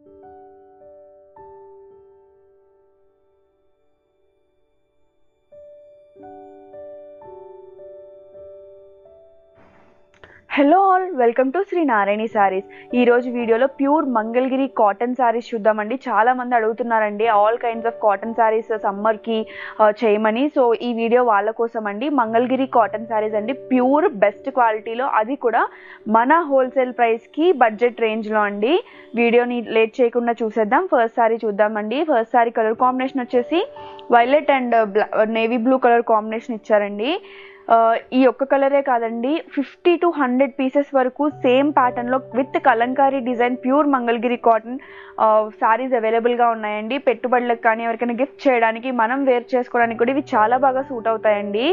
hello all welcome to Shri Narayani saris ఈ రోజు వీడియోలో ప్యూర్ మంగళగిరి కాటన్ శారీస్ చూద్దామండి చాలా మంది అడుగుతున్నారండి all kinds of cotton saris summer కి ఆ, చేయమని సో ఈ వీడియో వాళ్ళ కోసం అండి మంగళగిరి కాటన్ శారీస్ అండి ప్యూర్ బెస్ట్ క్వాలిటీలో అది కూడా మన హోల్సేల్ ప్రైస్ కి బడ్జెట్ రేంజ్ లో అండి వీడియోని లేట్ చేయకుండా చూసేద్దాం ఫస్ట్ శారీ చూద్దామండి ఫస్ట్ శారీ కలర్ కాంబినేషన్ వచ్చేసి violet and navy blue colour combination ఇచ్చారండి ఆ, ఈ ఒక్క కలరే కాదండి ఫిఫ్టీ టు హండ్రెడ్ పీసెస్ వరకు సేమ్ ప్యాటర్న్ లో with Kalamkari design pure Mangalagiri cotton saris available గా ఉన్నాయండి పెట్టుబడులకు కానీ ఎవరికైనా గిఫ్ట్ చేయడానికి మనం వేర్ చేసుకోవడానికి కూడా ఇవి చాలా బాగా సూట్ అవుతాయండి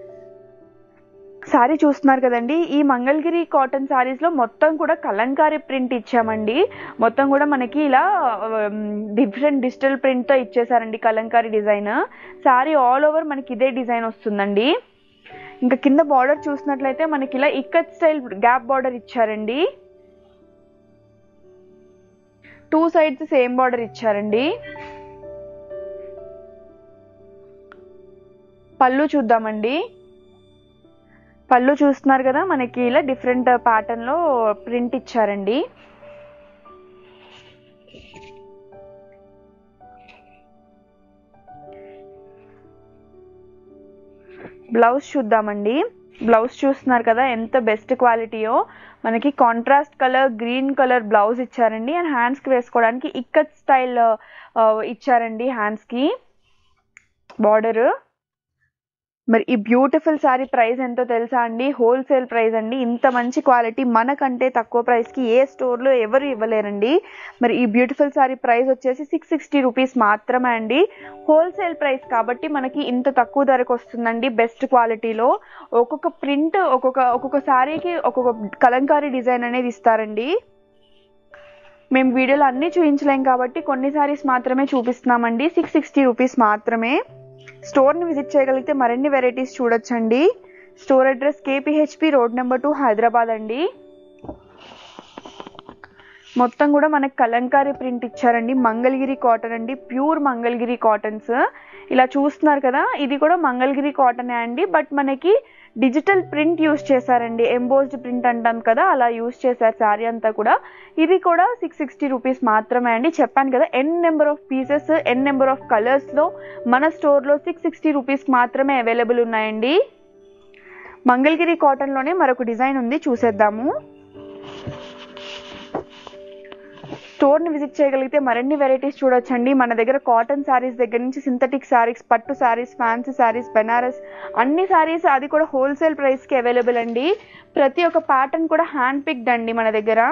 శారీ చూస్తున్నారు కదండి ఈ మంగళగిరి కాటన్ శారీస్ లో మొత్తం కూడా కలంకారీ ప్రింట్ ఇచ్చామండి మొత్తం కూడా మనకి ఇలా డిఫరెంట్ డిజిటల్ ప్రింట్ తో ఇచ్చేసారండి Kalamkari design sari all over మనకి ఇదే డిజైన్ వస్తుందండి ఇంకా కింద బార్డర్ చూసినట్లయితే మనకి ఇలా ఇక్కత్ స్టైల్ గ్యాప్ బార్డర్ ఇచ్చారండి టూ సైడ్స్ సేమ్ బార్డర్ ఇచ్చారండి పళ్ళు చూద్దామండి పళ్ళు చూస్తున్నారు కదా మనకి ఇలా డిఫరెంట్ ప్యాటర్న్ లో ప్రింట్ ఇచ్చారండి బ్లౌజ్ చూద్దామండి బ్లౌజ్ చూస్తున్నారు కదా ఎంత బెస్ట్ క్వాలిటీయో మనకి contrast colour green colour blouse ఇచ్చారండి అండ్ హ్యాండ్స్కి వేసుకోవడానికి ఇక్కత్ స్టైల్ ఇచ్చారండి హ్యాండ్స్కి బార్డర్ మరి ఈ బ్యూటిఫుల్ శారీ ప్రైస్ ఎంతో తెలుసా అండి హోల్సేల్ ప్రైస్ అండి ఇంత మంచి క్వాలిటీ మనకంటే తక్కువ ప్రైస్కి ఏ స్టోర్లో ఎవరు ఇవ్వలేరండి మరి ఈ బ్యూటిఫుల్ శారీ ప్రైస్ వచ్చేసి సిక్స్ సిక్స్టీ రూపీస్ మాత్రమే అండి హోల్సేల్ ప్రైస్ కాబట్టి మనకి ఇంత తక్కువ ధరకు వస్తుందండి బెస్ట్ క్వాలిటీలో ఒక్కొక్క ప్రింట్ ఒక్కొక్క ఒక్కొక్క శారీకి ఒక్కొక్క కలంకారీ డిజైన్ అనేది ఇస్తారండి మేము వీడియోలో అన్నీ చూపించలేం కాబట్టి కొన్ని శారీస్ మాత్రమే చూపిస్తున్నామండి సిక్స్ సిక్స్టీ రూపీస్ మాత్రమే స్టోర్ని విజిట్ చేయగలిగితే మరిన్ని వెరైటీస్ చూడొచ్చండి store address KPHB road number two Hyderabad అండి మొత్తం కూడా మనకి కలంకారీ ప్రింట్ ఇచ్చారండి మంగళగిరి కాటన్ అండి ప్యూర్ మంగళగిరి కాటన్స్ ఇలా చూస్తున్నారు కదా ఇది కూడా మంగళగిరి కాటనే అండి బట్ మనకి డిజిటల్ ప్రింట్ యూస్ చేశారండి ఎంబోస్డ్ ప్రింట్ అంటాం కదా అలా యూస్ చేశారు శారీ అంతా కూడా ఇది కూడా సిక్స్ సిక్స్టీ రూపీస్ మాత్రమే అండి చెప్పాను కదా N number of pieces N number of కలర్స్లో మన స్టోర్లో సిక్స్ సిక్స్టీ రూపీస్ మాత్రమే అవైలబుల్ ఉన్నాయండి మంగళగిరి కాటన్లోనే మరొక డిజైన్ ఉంది చూసేద్దాము స్టోర్ని విజిట్ చేయగలిగితే మరిన్ని వెరైటీస్ చూడొచ్చండి మన దగ్గర కాటన్ శారీస్ దగ్గర నుంచి సింథటిక్ శారీస్ పట్టు శారీస్ ఫ్యాన్సీ శారీస్ బెనారస్ అన్ని శారీస్ అది కూడా హోల్సేల్ ప్రైస్కి అవైలబుల్ అండి ప్రతి ఒక్క ప్యాటర్న్ కూడా హ్యాండ్ పిక్డ్ అండి మన దగ్గర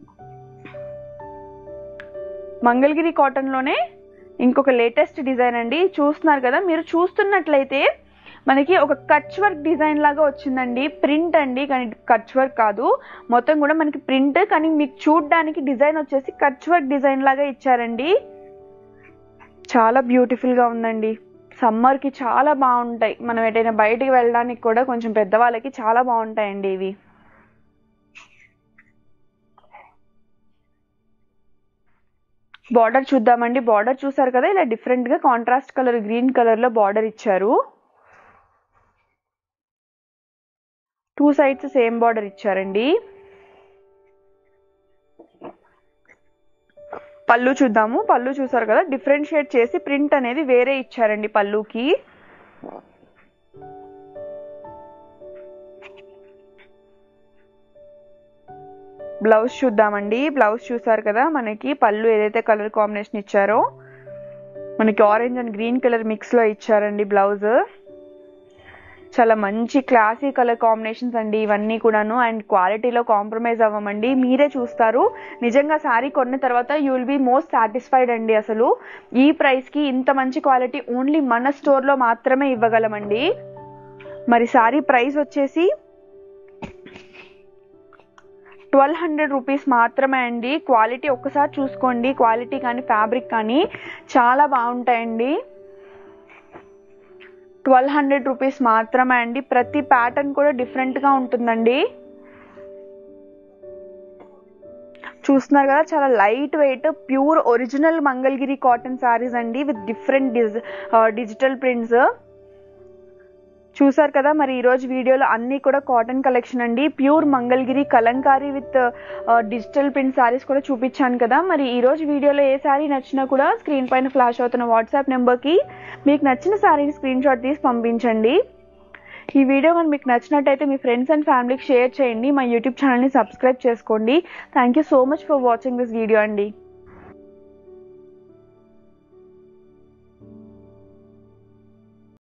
మంగళగిరి కాటన్లోనే ఇంకొక లేటెస్ట్ డిజైన్ అండి చూస్తున్నారు కదా మీరు చూస్తున్నట్లయితే మనకి ఒక కచ్ వర్క్ డిజైన్ లాగా వచ్చిందండి ప్రింట్ అండి కానీ కచ్ వర్క్ కాదు మొత్తం కూడా మనకి ప్రింట్ కానీ మీకు చూడడానికి డిజైన్ వచ్చేసి కచ్ వర్క్ డిజైన్ లాగా ఇచ్చారండి చాలా బ్యూటిఫుల్ గా ఉందండి సమ్మర్ కి చాలా బాగుంటాయి మనం ఎటైనా బయటికి వెళ్ళడానికి కూడా కొంచెం పెద్దవాళ్ళకి చాలా బాగుంటాయండి ఇవి బార్డర్ చూద్దామండి బార్డర్ చూసారు కదా ఇలా డిఫరెంట్ గా కాంట్రాస్ట్ కలర్ గ్రీన్ కలర్ లో బార్డర్ ఇచ్చారు టూ సైడ్స్ సేమ్ బార్డర్ ఇచ్చారండి పళ్ళు చూద్దాము పళ్ళు చూసారు కదా డిఫరెన్షియేట్ చేసి ప్రింట్ అనేది వేరే ఇచ్చారండి పళ్ళుకి బ్లౌజ్ చూద్దామండి బ్లౌజ్ చూసారు కదా మనకి పళ్ళు ఏదైతే కలర్ కాంబినేషన్ ఇచ్చారో మనకి orange and green colour mix లో ఇచ్చారండి బ్లౌజ్ చాలా మంచి క్లాసీ కలర్ కాంబినేషన్స్ అండి ఇవన్నీ కూడాను అండ్ క్వాలిటీలో కాంప్రమైజ్ అవ్వమండి మీరే చూస్తారు నిజంగా శారీ కొన్న తర్వాత you will be most satisfied అండి అసలు ఈ ప్రైస్కి ఇంత మంచి క్వాలిటీ ఓన్లీ మన స్టోర్లో మాత్రమే ఇవ్వగలమండి మరి శారీ ప్రైస్ వచ్చేసి ట్వెల్వ్ హండ్రెడ్ రూపీస్ మాత్రమే అండి క్వాలిటీ ఒక్కసారి చూసుకోండి క్వాలిటీ కానీ ఫ్యాబ్రిక్ కానీ చాలా బాగుంటాయండి ట్వెల్వ్ హండ్రెడ్ రూపీస్ మాత్రమే అండి ప్రతి ప్యాటర్న్ కూడా డిఫరెంట్గా ఉంటుందండి చూస్తున్నారు కదా చాలా light weight pure original Mangalagiri cotton saris అండి విత్ డిఫరెంట్ డిజ్ డిజిటల్ ప్రింట్స్ చూసారు కదా మరి ఈరోజు వీడియోలో అన్నీ కూడా కాటన్ కలెక్షన్ అండి pure Mangalagiri Kalamkari with digital print saris కూడా చూపించాను కదా మరి ఈరోజు వీడియోలో ఏ శారీ నచ్చినా కూడా స్క్రీన్ పైన ఫ్లాష్ అవుతున్న వాట్సాప్ నెంబర్కి మీకు నచ్చిన శారీని స్క్రీన్ షాట్ తీసి పంపించండి ఈ వీడియో కానీ మీకు నచ్చినట్టయితే మీ ఫ్రెండ్స్ అండ్ ఫ్యామిలీకి షేర్ చేయండి మా యూట్యూబ్ ఛానల్ని సబ్స్క్రైబ్ చేసుకోండి thank you so much for watching this video అండి